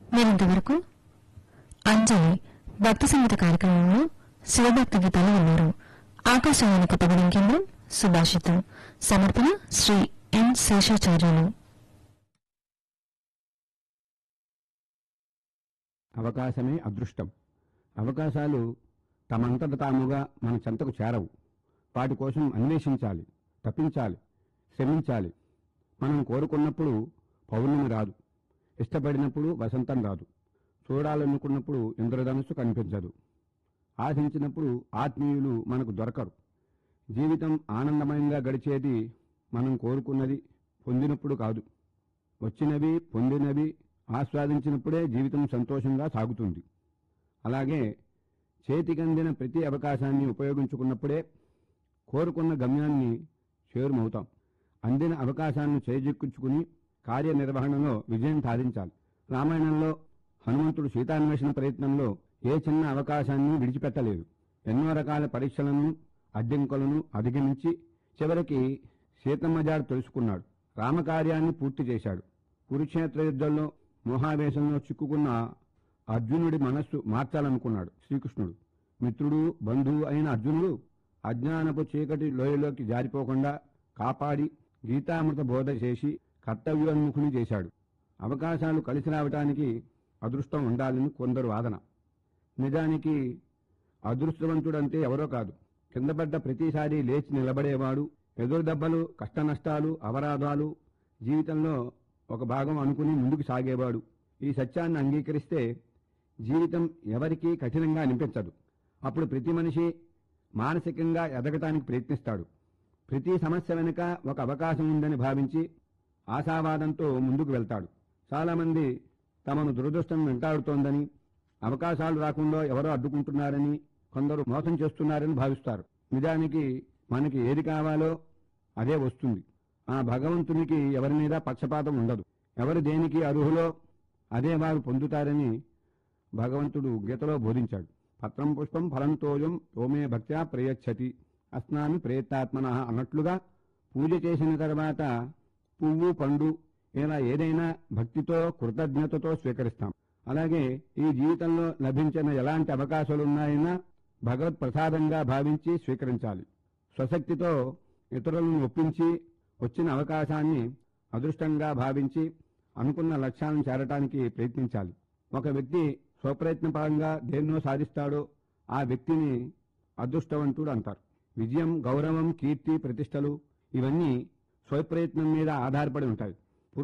మీరింతవరకు అంజలి భక్తి సంగీత కార్యక్రమంలో శివభక్తి గీతాలు విన్నారు ఆకాశవాణి కొత్తగూడెం కేంద్రం సుభాషితం సమర్పణ శ్రీ ఎన్ శేషాచార్యులు అవకాశమే అదృష్టం అవకాశాలు తమంతట తాముగా మన చెంతకు చేరవు వాటి కోసం అన్వేషించాలి తప్పించాలి శ్రమించాలి మనం కోరుకున్నప్పుడు పౌర్ణమి రాదు ఇష్టపడినప్పుడు వసంతం రాదు చూడాలనుకున్నప్పుడు ఇంద్రధనుస్సు కనిపించదు ఆశించినప్పుడు ఆత్మీయులు మనకు దొరకరు జీవితం ఆనందమయంగా గడిచేది మనం కోరుకున్నది పొందినప్పుడు కాదు వచ్చినవి పొందినవి ఆస్వాదించినప్పుడే జీవితం సంతోషంగా సాగుతుంది అలాగే చేతికందిన ప్రతి అవకాశాన్ని ఉపయోగించుకున్నప్పుడే కోరుకున్న గమ్యాన్ని చేరుమవుతాం అందిన అవకాశాన్ని చేజిక్కించుకుని కార్యనిర్వహణలో విజయం సాధించాలి రామాయణంలో హనుమంతుడు సీతాన్వేషణ ప్రయత్నంలో ఏ చిన్న అవకాశాన్ని విడిచిపెట్టలేదు ఎన్నో రకాల పరీక్షలను అడ్డంకులను అధిగమించి చివరికి సీతమ్మజాడు తెలుసుకున్నాడు రామకార్యాన్ని పూర్తి చేశాడు కురుక్షేత్ర యుద్ధంలో మోహావేశంలో చిక్కుకున్న అర్జునుడి మనస్సు మార్చాలనుకున్నాడు శ్రీకృష్ణుడు మిత్రుడు బంధువు అయిన అర్జునుడు అజ్ఞానపు చీకటి లోయలోకి జారిపోకుండా కాపాడి గీతామృత బోధ చేసి కర్తవ్యోన్ముఖుని చేశాడు అవకాశాలు కలిసి రావటానికి అదృష్టం ఉండాలని కొందరు వాదన నిజానికి అదృష్టవంతుడంటే ఎవరో కాదు కిందపడ్డ ప్రతిసారి లేచి నిలబడేవాడు ఎదురు దెబ్బలు కష్టనష్టాలు అపరాధాలు జీవితంలో ఒక భాగం అనుకుని ముందుకు సాగేవాడు ఈ సత్యాన్ని అంగీకరిస్తే జీవితం ఎవరికీ కఠినంగా అనిపించదు అప్పుడు ప్రతి మనిషి మానసికంగా ఎదగటానికి ప్రయత్నిస్తాడు ప్రతి సమస్య వెనుక ఒక అవకాశం ఉందని భావించి ఆశావాదంతో ముందుకు వెళ్తాడు చాలామంది తమను దురదృష్టం వెంటాడుతోందని అవకాశాలు రాకుండా ఎవరో అడ్డుకుంటున్నారని కొందరు మోసం చేస్తున్నారని భావిస్తారు నిజానికి మనకి ఏది కావాలో అదే వస్తుంది ఆ భగవంతునికి ఎవరి మీద పక్షపాతం ఉండదు ఎవరు దేనికి అర్హులో అదే వారు పొందుతారని భగవంతుడు గీతలో బోధించాడు పత్రం పుష్పం ఫలం తోయం తోమే భక్త్యా ప్రయచ్చతి అస్నామి ప్రయత్నాత్మన అన్నట్లుగా పూజ చేసిన తర్వాత పువ్వు పండు ఇలా ఏదైనా భక్తితో కృతజ్ఞతతో స్వీకరిస్తాం అలాగే ఈ జీవితంలో లభించిన ఎలాంటి అవకాశాలున్నాయన్నా భగవత్ ప్రసాదంగా భావించి స్వీకరించాలి స్వశక్తితో ఇతరులను ఒప్పించి వచ్చిన అవకాశాన్ని అదృష్టంగా భావించి అనుకున్న లక్ష్యాలను చేరటానికి ప్రయత్నించాలి ఒక వ్యక్తి స్వప్రయత్నపరంగా దేన్నో సాధిస్తాడో ఆ వ్యక్తిని అదృష్టవంతుడు అంటారు విజయం గౌరవం కీర్తి ప్రతిష్టలు ఇవన్నీ స్వప్రయత్నం మీద ఆధారపడి ఉంటాయి